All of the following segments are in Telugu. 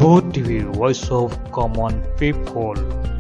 TV voice of common people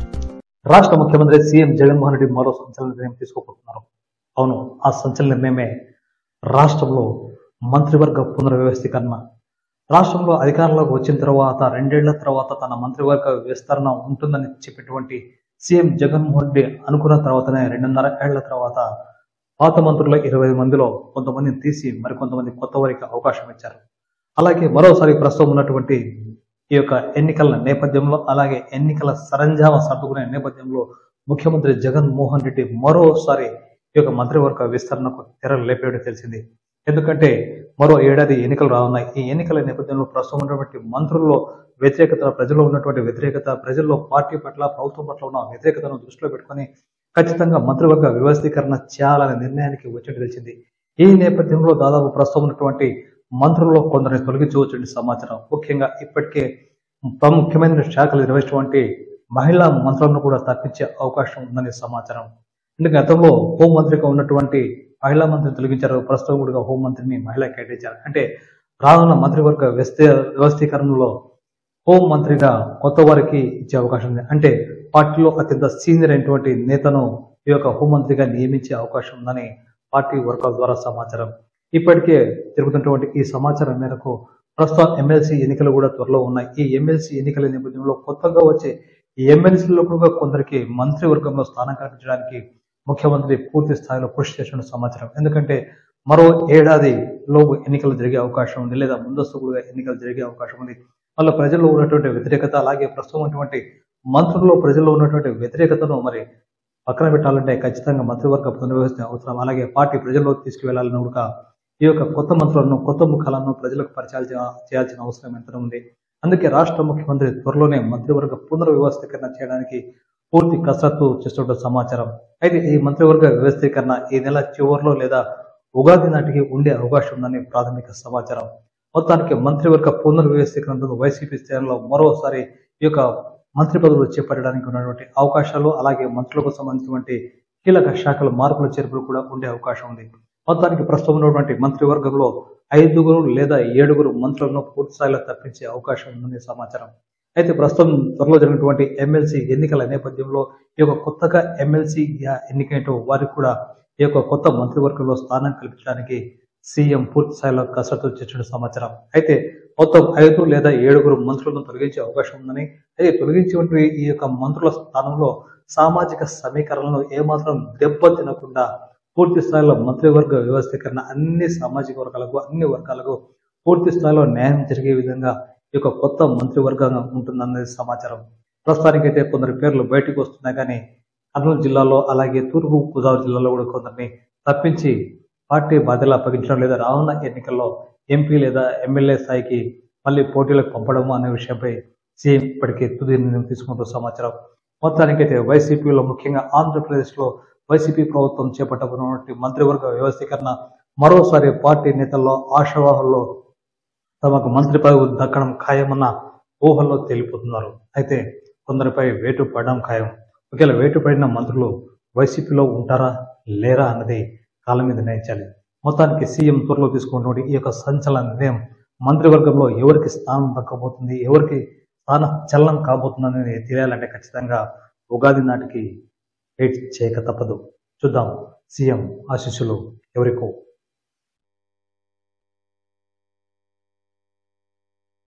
రాష్ట్ర ముఖ్యమంత్రి సీఎం జగన్మోహన్ రెడ్డి మరో సంచలన నిర్ణయం తీసుకోబోతున్నారు అవును ఆ సంచలన నిర్ణయమే రాష్ట్రంలో మంత్రివర్గ పునర్వ్యవస్థీకరణ రాష్ట్రంలో అధికారంలోకి వచ్చిన తర్వాత రెండేళ్ల తర్వాత తన మంత్రివర్గ విస్తరణ ఉంటుందని చెప్పినటువంటి సీఎం జగన్మోహన్ రెడ్డి అనుకున్న తర్వాతనే రెండున్నర ఏళ్ల తర్వాత పాత మంత్రుల ఇరవై మందిలో కొంతమందిని తీసి మరికొంతమంది కొత్త వారికి అవకాశం ఇచ్చారు అలాగే మరోసారి ప్రస్తుతం ఉన్నటువంటి ఈ యొక్క ఎన్నికల నేపథ్యంలో అలాగే ఎన్నికల సరంజామా సర్దుకునే నేపథ్యంలో ముఖ్యమంత్రి జగన్ మోహన్ రెడ్డి మరోసారి ఈ యొక్క మంత్రివర్గ విస్తరణకు తెరలు లేపేయడం తెలిసింది ఎందుకంటే మరో ఏడాది ఎన్నికలు రానున్నాయి ఈ ఎన్నికల నేపథ్యంలో ప్రస్తుతం ఉన్నటువంటి మంత్రుల్లో వ్యతిరేకత ప్రజల్లో ఉన్నటువంటి వ్యతిరేకత ప్రజల్లో పార్టీ పట్ల ప్రభుత్వం పట్ల ఉన్న వ్యతిరేకతను దృష్టిలో పెట్టుకొని ఖచ్చితంగా మంత్రివర్గ వ్యవస్థీకరణ చేయాలనే నిర్ణయానికి వచ్చి తెలిసింది ఈ నేపథ్యంలో దాదాపు ప్రస్తుతం ఉన్నటువంటి మంత్రుల్లో కొందరిని తొలగించవచ్చని సమాచారం ముఖ్యంగా ఇప్పటికే ప్రాముఖ్యమైన శాఖలు నిర్వహించినటువంటి మహిళా మంత్రులను కూడా తప్పించే అవకాశం ఉందని సమాచారం అంటే గతంలో హోంమంత్రిగా ఉన్నటువంటి మహిళా మంత్రిని తొలగించారు ప్రస్తుతం కూడా హోంమంత్రిని మహిళ కేటాయించారు అంటే రానున్న మంత్రివర్గ వ్యవస్థ వ్యవస్థీకరణలో హోం మంత్రిగా కొత్త వారికి ఇచ్చే అవకాశం ఉంది అంటే పార్టీలో అత్యంత సీనియర్ అయినటువంటి నేతను ఈ యొక్క హోంమంత్రిగా నియమించే అవకాశం ఉందని పార్టీ వర్గాల ద్వారా సమాచారం ఇప్పటికే జరుగుతున్నటువంటి ఈ సమాచారం మేరకు ప్రస్తుతం ఎమ్మెల్సీ ఎన్నికలు కూడా త్వరలో ఉన్నాయి ఈ ఎమ్మెల్సీ ఎన్నికల నేపథ్యంలో కొత్తగా వచ్చే ఈ ఎమ్మెల్సీలో కూడా కొందరికి మంత్రివర్గంలో స్థానం కల్పించడానికి ముఖ్యమంత్రి పూర్తి స్థాయిలో కృషి చేసిన సమాచారం ఎందుకంటే మరో ఏడాది లోపు ఎన్నికలు జరిగే అవకాశం ఉంది లేదా ముందస్తు కూడా ఎన్నికలు జరిగే అవకాశం ఉంది వాళ్ళ ప్రజల్లో ఉన్నటువంటి వ్యతిరేకత అలాగే ప్రస్తుతం ఉన్నటువంటి మంత్రుల్లో ప్రజల్లో ఉన్నటువంటి వ్యతిరేకతను మరి పక్కన పెట్టాలంటే ఖచ్చితంగా మంత్రివర్గ పునర్వ్యవస్థ అవసరం అలాగే పార్టీ ప్రజల్లోకి తీసుకువెళ్లాలని కూడా ఈ యొక్క కొత్త మంత్రులను కొత్త ముఖాలను ప్రజలకు పరిచయాలు చేయ- చేయాల్సిన అవసరం ఎంత ఉంది అందుకే రాష్ట్ర ముఖ్యమంత్రి త్వరలోనే మంత్రివర్గ పునర్వ్యవస్థీకరణ చేయడానికి పూర్తి కసరత్తు చేస్తున్న సమాచారం అయితే ఈ మంత్రివర్గ వ్యవస్థీకరణ ఈ నెల చివరిలో లేదా ఉగాది నాటికి ఉండే అవకాశం ఉందని ప్రాథమిక సమాచారం మొత్తానికి మంత్రివర్గ పునర్వ్యవస్థీకరణతో వైసీపీ శ్రేణులో మరోసారి ఈ యొక్క మంత్రి పదవులు చేపట్టడానికి ఉన్నటువంటి అవకాశాలు అలాగే మంత్రులకు సంబంధించినటువంటి కీలక శాఖల మార్పుల చేర్పులు కూడా ఉండే అవకాశం ఉంది మొత్తానికి ప్రస్తుతం ఉన్నటువంటి మంత్రివర్గంలో ఐదుగురు లేదా ఏడుగురు మంత్రులను పూర్తి స్థాయిలో తప్పించే అవకాశం ఉందని సమాచారం అయితే ప్రస్తుతం త్వరలో జరిగినటువంటి ఎమ్మెల్సీ ఎన్నికల నేపథ్యంలో ఈ యొక్క కొత్తగా ఎమ్మెల్సీ ఎన్నికైన వారికి కూడా ఈ యొక్క కొత్త మంత్రివర్గంలో స్థానం కల్పించడానికి సీఎం పూర్తి స్థాయిలో కసరత్తు చేసిన సమాచారం అయితే మొత్తం ఐదు లేదా ఏడుగురు మంత్రులను తొలగించే అవకాశం ఉందని అయితే తొలగించేటువంటి ఈ యొక్క మంత్రుల స్థానంలో సామాజిక సమీకరణలను ఏమాత్రం దెబ్బతినకుండా పూర్తి స్థాయిలో మంత్రివర్గ వ్యవస్థీకరణ అన్ని సామాజిక వర్గాలకు అన్ని వర్గాలకు పూర్తి స్థాయిలో న్యాయం జరిగే విధంగా ఈ యొక్క కొత్త మంత్రివర్గంగా ఉంటుందన్నది సమాచారం ప్రస్తుతానికైతే కొందరి పేర్లు బయటకు వస్తున్నాయి కానీ కర్నూలు జిల్లాలో అలాగే తూర్పు గోదావరి జిల్లాలో కూడా కొందరిని తప్పించి పార్టీ బాధ్యతలు అప్పగించడం లేదా రానున్న ఎన్నికల్లో ఎంపీ లేదా ఎమ్మెల్యే స్థాయికి మళ్ళీ పోటీలకు పంపడము అనే విషయంపై సీఎం ఇప్పటికే తుది నిర్ణయం తీసుకుంటూ సమాచారం మొత్తానికైతే వైసీపీలో ముఖ్యంగా ఆంధ్రప్రదేశ్లో వైసీపీ ప్రభుత్వం చేపట్టబడినటువంటి మంత్రివర్గ వ్యవస్థీకరణ మరోసారి పార్టీ నేతల్లో ఆశావాహుల్లో తమకు మంత్రి పదవి దక్కడం ఖాయమన్న ఊహల్లో తేలిపోతున్నారు అయితే కొందరిపై వేటు పడడం ఖాయం ఒకవేళ వేటు పడిన మంత్రులు వైసీపీలో ఉంటారా లేరా అన్నది కాలం మీద నిర్ణయించాలి మొత్తానికి సీఎం త్వరలో తీసుకున్నటువంటి ఈ యొక్క సంచలన నిర్ణయం మంత్రివర్గంలో ఎవరికి స్థానం దక్కబోతుంది ఎవరికి స్థానం చలనం కాబోతుంది అనేది తెలియాలంటే ఖచ్చితంగా ఉగాది నాటికి వెయిట్ చేయక తప్పదు చూద్దాం సీఎం ఆశీస్సులు ఎవరికో